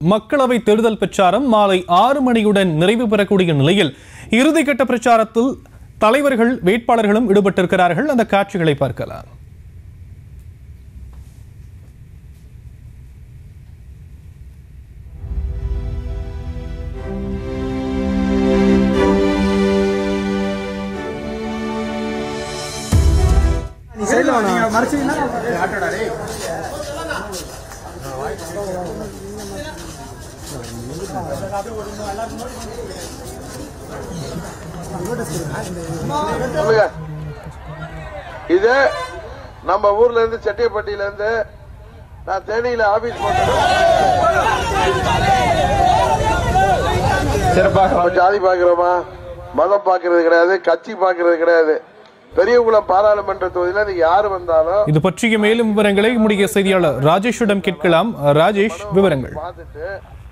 மக்களவை தேர்தல் பிரச்சாரம் மாலை ஆறு மணியுடன் நிறைவு பெறக்கூடிய நிலையில் இறுதிக்கட்ட பிரச்சாரத்தில் தலைவர்கள் வேட்பாளர்களும் ஈடுபட்டிருக்கிறார்கள் அந்த காட்சிகளை பார்க்கலாம் சொல்லுங்க இது நம்ம ஊர்ல இருந்து செட்டியப்பட்டியில இருந்து நான் தேனியில ஆபீஸ் போட்டேன் நம்ம ஜாதி பாக்குறோமா மதம் பாக்குறது கிடையாது கட்சி பாக்குறது கிடையாது பெரியகுளம் பாராளுமன்ற தொகுதியில நீங்க யாரு வந்தாலும் இது பற்றிய மேலும் விவரங்களை நம்முடைய செய்தியாளர் ராஜேஷிடம் கேட்கலாம் ராஜேஷ் விவரங்கள் பார்த்துட்டு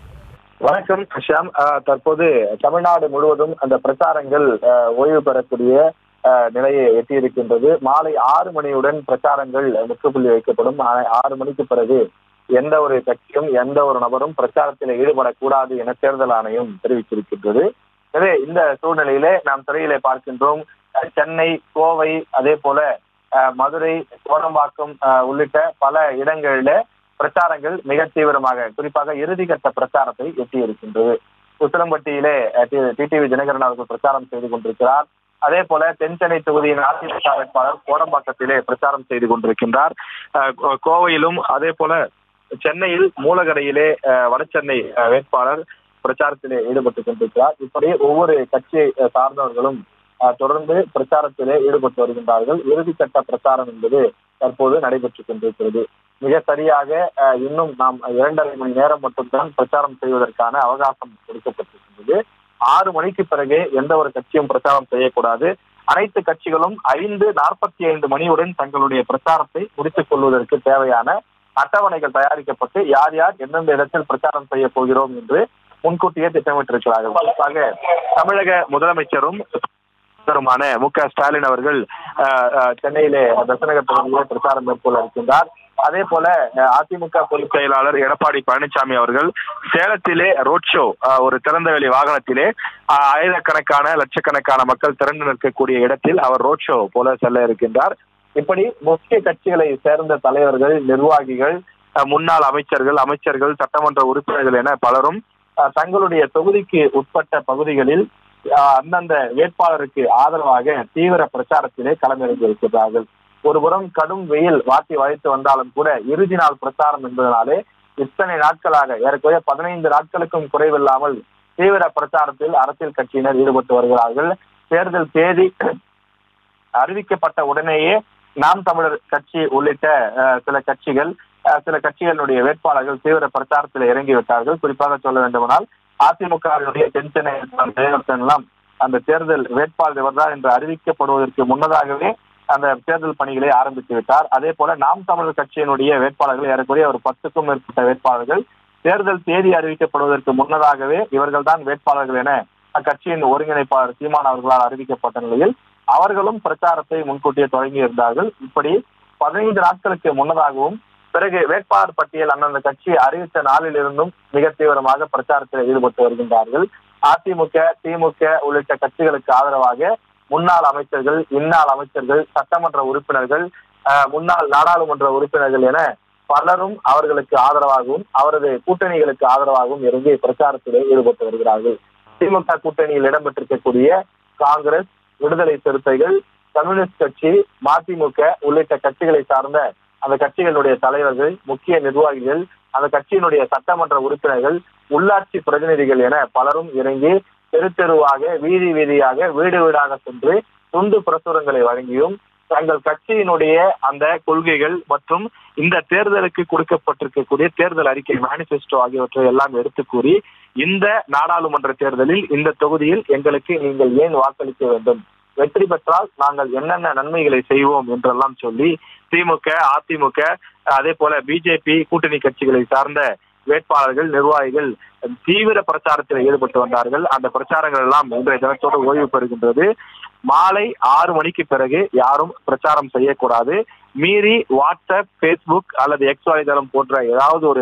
வணக்கம் ஷியாம் அஹ், தற்போது தமிழ்நாடு முழுவதும் அந்த பிரச்சாரங்கள் அஹ், ஓய்வு பெறக்கூடிய அஹ், நிலையை எட்டியிருக்கின்றது மாலை ஆறு மணியுடன் பிரச்சாரங்கள் முற்றுப்புள்ளி வைக்கப்படும் ஆ- ஆறு மணிக்கு பிறகு எந்த ஒரு கட்சியும் எந்த ஒரு நபரும் பிரச்சாரத்தில் ஈடுபடக்கூடாது என தேர்தல் ஆணையம் தெரிவித்திருக்கின்றது எனவே இந்த சூழ்நிலையிலே நாம் திரையிலே பார்க்கின்றோம் அஹ், சென்னை கோவை அதே போல அஹ், மதுரை கோடம்பாக்கம் அஹ், உள்ளிட்ட பல இடங்களில பிரச்சாரங்கள் மிக தீவிரமாக குறிப்பாக இறுதிக்கட்ட பிரச்சாரத்தை எட்டியிருக்கின்றது உசிலம்பட்டியிலே டிடிவி தினகரன் அவர்கள் பிரச்சாரம் செய்து கொண்டிருக்கிறார் அதே போல தென்சென்னை தொகுதியின் அதிமுக வேட்பாளர் கோடம்பாக்கத்திலே பிரச்சாரம் செய்து கொண்டிருக்கின்றார் அஹ் கோ- கோவையிலும் அதே போல சென்னையில் மூலகரையிலே அஹ், வடசென்னை அஹ், வேட்பாளர் பிரச்சாரத்திலே ஈடுபட்டுக் கொண்டிருக்கிறார் இப்படி ஒவ்வொரு கட்சியை அஹ், சார்ந்தவர்களும் அஹ், தொடர்ந்து பிரச்சாரத்திலே ஈடுபட்டு வருகின்றார்கள் இறுதிக்கட்ட பிரச்சாரம் என்பது தற்போது நடைபெற்றுக் கொண்டிருக்கிறது மிக சரியாக அஹ், இன்னும் நாம் இரண்டரை மணி நேரம் மட்டும்தான் பிரச்சாரம் செய்வதற்கான அவகாசம் கொடுக்கப்பட்டிருக்கின்றது ஆறு மணிக்கு பிறகு எந்த ஒரு கட்சியும் பிரச்சாரம் செய்யக்கூடாது அனைத்து கட்சிகளும் ஐந்து நாற்பத்தி ஐந்து மணியுடன் தங்களுடைய பிரச்சாரத்தை முடித்துக் கொள்வதற்கு தேவையான அட்டவணைகள் தயாரிக்கப்பட்டு யார் யார் எந்தெந்த இடத்தில் பிரச்சாரம் செய்ய போகிறோம் என்று முன்கூட்டியே திட்டமிட்டிருக்கிறார்கள் குறிப்பாக தமிழக முதலமைச்சரும் முதலமைச்சருமான மு க ஸ்டாலின் அவர்கள் அஹ், அஹ், சென்னையிலே தசநகர் தொகுதியிலே பிரச்சாரம் மேற்கொள்ள இருக்கின்றார் அதே போல அஹ், அதிமுக பொதுச் செயலாளர் எடப்பாடி பழனிசாமி அவர்கள் சேலத்திலே ரோட் ஷோ அஹ், ஒரு திறந்தவெளி வாகனத்திலே அஹ், ஆயிரக்கணக்கான லட்சக்கணக்கான மக்கள் திரண்டு நிற்கக்கூடிய இடத்தில் அவர் ரோட் ஷோ போல செல்ல இருக்கின்றார் இப்படி முக்கிய கட்சிகளை சேர்ந்த தலைவர்கள் நிர்வாகிகள் அஹ், முன்னாள் அமைச்சர்கள் அமைச்சர்கள் சட்டமன்ற உறுப்பினர்கள் என பலரும் அஹ், தங்களுடைய தொகுதிக்கு உட்பட்ட பகுதிகளில் அஹ், அந்தந்த வேட்பாளருக்கு ஆதரவாக தீவிர பிரச்சாரத்திலே களமிறங்கி இருக்கிறார்கள் ஒருபுறம் கடும் வெயில் வாட்டி வளைத்து வந்தாலும் கூட இறுதி நாள் பிரச்சாரம் என்பதனாலே இத்தனை நாட்களாக ஏறக்குறைய பதினைந்து நாட்களுக்கும் குறைவில்லாமல் தீவிர பிரச்சாரத்தில் அரசியல் கட்சியினர் ஈடுபட்டு வருகிறார்கள் தேர்தல் தேதி அறிவிக்கப்பட்ட உடனேயே நாம் தமிழர் கட்சி உள்ளிட்ட அஹ், சில கட்சிகள் அஹ், சில கட்சிகளுடைய வேட்பாளர்கள் தீவிர பிரச்சாரத்தில் இறங்கிவிட்டார்கள் குறிப்பாக சொல்ல வேண்டுமானால் அதிமுகவினுடைய தென்சென்னை வேட்பாளர் ஜெயவர்தன் எல்லாம் அந்த தேர்தல் வேட்பாளர் இவர்தான் என்று அறிவிக்கப்படுவதற்கு முன்னதாகவே அந்த தேர்தல் பணிகளை ஆரம்பித்து விட்டார் அதே போல நாம் தமிழர் கட்சியினுடைய வேட்பாளர்கள் ஏறக்குறைய ஒரு பத்துக்கும் மேற்பட்ட வேட்பாளர்கள் தேர்தல் தேதி அறிவிக்கப்படுவதற்கு முன்னதாகவே இவர்கள்தான் வேட்பாளர்கள் என அக்கட்சியின் ஒருங்கிணைப்பாளர் சீமான் அவர்களால் அறிவிக்கப்பட்ட நிலையில் அவர்களும் பிரச்சாரத்தை முன்கூட்டியே தொடங்கி இருந்தார்கள் இப்படி பதினைந்து நாட்களுக்கு முன்னதாகவும் பிறகு வேட்பாளர் பட்டியல் அந்தந்த கட்சி அறிவித்த நாளில் இருந்தும் மிக தீவிரமாக பிரச்சாரத்தில் ஈடுபட்டு வருகின்றார்கள் அதிமுக திமுக உள்ளிட்ட கட்சிகளுக்கு ஆதரவாக முன்னாள் அமைச்சர்கள் இன்னாள் அமைச்சர்கள் சட்டமன்ற உறுப்பினர்கள் அஹ், முன்னாள் நாடாளுமன்ற உறுப்பினர்கள் என பலரும் அவர்களுக்கு ஆதரவாகவும் அவரது கூட்டணிகளுக்கு ஆதரவாகவும் இறங்கி பிரச்சாரத்திலே ஈடுபட்டு வருகிறார்கள் திமுக கூட்டணியில் இடம்பெற்றிருக்கக்கூடிய காங்கிரஸ் விடுதலை சிறுத்தைகள் கம்யூனிஸ்ட் கட்சி மதிமுக உள்ளிட்ட கட்சிகளை சார்ந்த அந்த கட்சிகளுடைய தலைவர்கள் முக்கிய நிர்வாகிகள் அந்த கட்சியினுடைய சட்டமன்ற உறுப்பினர்கள் உள்ளாட்சி பிரதிநிதிகள் என பலரும் இறங்கி தெரு தெருவாக வீதி வீதியாக வீடு வீடாக சென்று துண்டு பிரசுரங்களை வழங்கியும் தங்கள் கட்சியினுடைய அந்த கொள்கைகள் மற்றும் இந்த தேர்தலுக்கு கொடுக்கப்பட்டிருக்கக்கூடிய தேர்தல் அறிக்கை மேனிபெஸ்டோ ஆகியவற்றை எல்லாம் எடுத்து கூறி இந்த நாடாளுமன்ற தேர்தலில் இந்த தொகுதியில் எங்களுக்கு நீங்கள் ஏன் வாக்களிக்க வேண்டும் வெற்றி பெற்றால் நாங்கள் என்னென்ன நன்மைகளை செய்வோம் என்றெல்லாம் சொல்லி திமுக அதிமுக அதே போல பிஜேபி கூட்டணி கட்சிகளை சார்ந்த வேட்பாளர்கள் நிர்வாகிகள் தீவிர பிரச்சாரத்தில் ஈடுபட்டு வந்தார்கள் அந்த பிரச்சாரங்கள் எல்லாம் இன்றைய தினத்தோடு ஓய்வு பெறுகின்றது மாலை ஆறு மணிக்கு பிறகு யாரும் பிரச்சாரம் செய்யக்கூடாது மீறி வாட்ஸ்அப் ஃபேஸ்புக் அல்லது எக்ஸ் வலைதளம் போன்ற ஏதாவது ஒரு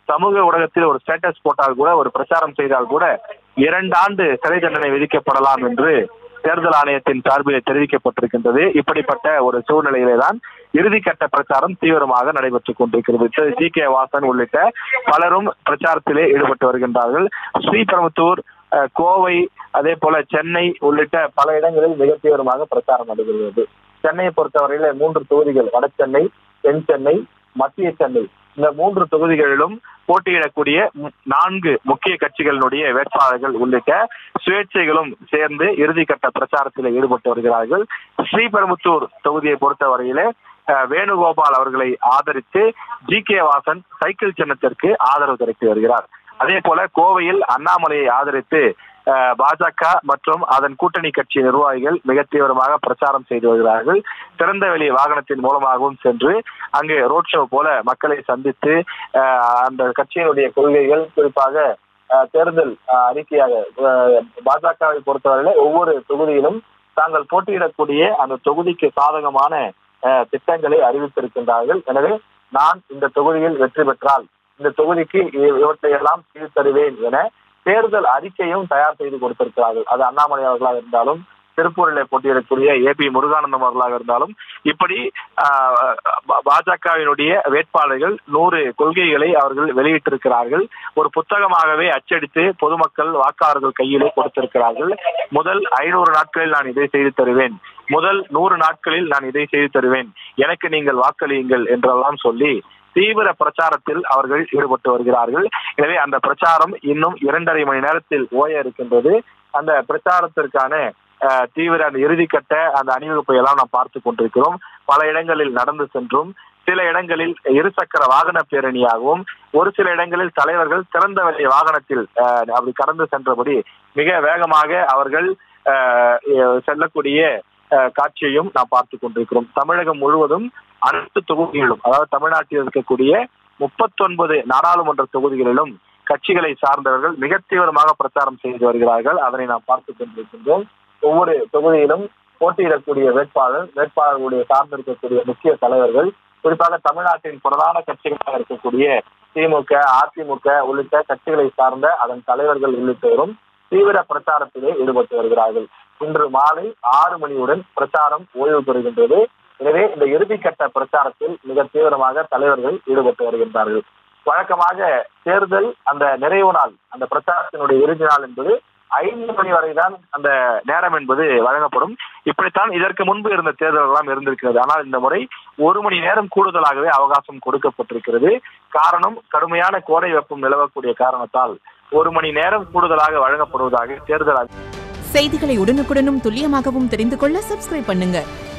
சமூக ஊடகத்தில் ஒரு ஸ்டேட்டஸ் போட்டால் கூட ஒரு பிரச்சாரம் செய்தால் கூட இரண்டாண்டு சிறை தண்டனை விதிக்கப்படலாம் என்று தேர்தல் ஆணையத்தின் சார்பில் தெரிவிக்கப்பட்டிருக்கின்றது இப்படிப்பட்ட ஒரு சூழ்நிலையிலே தான் இறுதிக்கட்ட பிரச்சாரம் தீவிரமாக நடைபெற்றுக் கொண்டிருக்கிறது திரு ஜி கே வாசன் உள்ளிட்ட பலரும் பிரச்சாரத்திலே ஈடுபட்டு வருகின்றார்கள் ஸ்ரீபெரும்புத்தூர் அஹ், கோவை அதே போல சென்னை உள்ளிட்ட பல இடங்களில் மிக தீவிரமாக பிரச்சாரம் நடைபெறுகிறது சென்னையை பொறுத்தவரையில மூன்று தொகுதிகள் வட சென்னை தென் சென்னை மத்திய சென்னை இந்த மூன்று தொகுதிகளிலும் போட்டியிடக்கூடிய மு- நான்கு முக்கிய கட்சிகளினுடைய வேட்பாளர்கள் உள்ளிட்ட சுயேட்சைகளும் சேர்ந்து இறுதிக்கட்ட பிரச்சாரத்தில் ஈடுபட்டு வருகிறார்கள் ஸ்ரீபெரும்புத்தூர் தொகுதியை பொறுத்தவரையிலே அஹ், வேணுகோபால் அவர்களை ஆதரித்து ஜி கே வாசன் சைக்கிள் சின்னத்திற்கு ஆதரவு தெரிவித்து வருகிறார் அதே போல கோவையில் அண்ணாமலையை ஆதரித்து அஹ், பாஜக மற்றும் அதன் கூட்டணி கட்சி நிர்வாகிகள் மிக தீவிரமாக பிரச்சாரம் செய்து வருகிறார்கள் திறந்த வெளி வாகனத்தின் மூலமாகவும் சென்று அங்கு ரோட் ஷோ போல மக்களை சந்தித்து அஹ், அந்த கட்சியினுடைய கொள்கைகள் குறிப்பாக அஹ், தேர்தல் அஹ், அறிக்கையாக அஹ், பாஜகவை பொறுத்தவரையில ஒவ்வொரு தொகுதியிலும் தாங்கள் போட்டியிடக்கூடிய அந்த தொகுதிக்கு சாதகமான அஹ், திட்டங்களை அறிவித்திருக்கின்றார்கள் எனவே நான் இந்த தொகுதியில் வெற்றி பெற்றால் இந்த தொகுதிக்கு இ- இவற்றையெல்லாம் செய்து தருவேன் என தேர்தல் அறிக்கையும் தயார் செய்து கொடுத்திருக்கிறார்கள் அது அண்ணாமலை அவர்களாக இருந்தாலும் திருப்பூரில் போட்டியிடக்கூடிய ஏ பி முருகானந்தம் அவர்களாக இருந்தாலும் இப்படி ஆஹ், பா- பாஜகவினுடைய வேட்பாளர்கள் நூறு கொள்கைகளை அவர்கள் வெளியிட்டிருக்கிறார்கள் ஒரு புத்தகமாகவே அச்சடித்து பொதுமக்கள் வாக்காளர்கள் கையிலே கொடுத்திருக்கிறார்கள் முதல் ஐநூறு நாட்களில் நான் இதை செய்து தருவேன் முதல் நூறு நாட்களில் நான் இதை செய்து தருவேன் எனக்கு நீங்கள் வாக்களியுங்கள் என்றெல்லாம் சொல்லி தீவிர பிரச்சாரத்தில் அவர்கள் ஈடுபட்டு வருகிறார்கள் எனவே அந்த பிரச்சாரம் இன்னும் இரண்டரை மணி நேரத்தில் ஓய இருக்கின்றது அந்த பிரச்சாரத்திற்கான அஹ், தீவிர அந்த இறுதிக்கட்ட அந்த அணிவகுப்பை எல்லாம் நாம் பார்த்து கொண்டிருக்கிறோம் பல இடங்களில் நடந்து சென்றும் சில இடங்களில் இருசக்கர வாகன பேரணியாகவும் ஒரு சில இடங்களில் தலைவர்கள் திறந்த வெளி வாகனத்தில் அஹ், அப்படி கடந்து சென்றபடி மிக வேகமாக அவர்கள் அஹ், செல்லக்கூடிய அஹ், காட்சியையும் நாம் பார்த்து கொண்டிருக்கிறோம் தமிழகம் முழுவதும் அனைத்து தொகுதிகளிலும் அதாவது தமிழ்நாட்டில் இருக்கக்கூடிய முப்பத்தொன்பது நாடாளுமன்ற தொகுதிகளிலும் கட்சிகளை சார்ந்தவர்கள் மிக தீவிரமாக பிரச்சாரம் செய்து வருகிறார்கள் அதனை நாம் பார்த்துக் கொண்டிருக்கின்றோம் ஒவ்வொரு தொகுதியிலும் போட்டியிடக்கூடிய வேட்பாளர் வேட்பாளர்களுடைய சார்ந்திருக்கக்கூடிய முக்கிய தலைவர்கள் குறிப்பாக தமிழ்நாட்டின் பிரதான கட்சிகளாக இருக்கக்கூடிய திமுக அதிமுக உள்ளிட்ட கட்சிகளை சார்ந்த அதன் தலைவர்கள் உள்ளிட்டோரும் தீவிர பிரச்சாரத்திலே ஈடுபட்டு வருகிறார்கள் இன்று மாலை ஆறு மணியுடன் பிரச்சாரம் ஓய்வு பெறுகின்றது எனவே இந்த இறுதிக்கட்ட பிரச்சாரத்தில் மிக தீவிரமாக தலைவர்கள் ஈடுபட்டு வருகின்றார்கள் வழக்கமாக தேர்தல் அந்த நிறைவு நாள் அந்த பிரச்சாரத்தினுடைய இறுதி நாள் என்பது ஐந்து மணி வரைதான் அந்த நேரம் என்பது வழங்கப்படும் இப்படித்தான் இதற்கு முன்பு இருந்த தேர்தல் எல்லாம் இருந்திருக்கிறது ஆனால் இந்த முறை ஒரு மணி நேரம் கூடுதலாகவே அவகாசம் கொடுக்கப்பட்டிருக்கிறது காரணம் கடுமையான கோடை வெப்பம் நிலவக்கூடிய காரணத்தால் ஒரு மணி நேரம் கூடுதலாக வழங்கப்படுவதாக தேர்தல் செய்திகளை உடனுக்குடனும் துல்லியமாகவும் தெரிந்து கொள்ள சப்ஸ்கிரைப் பண்ணுங்க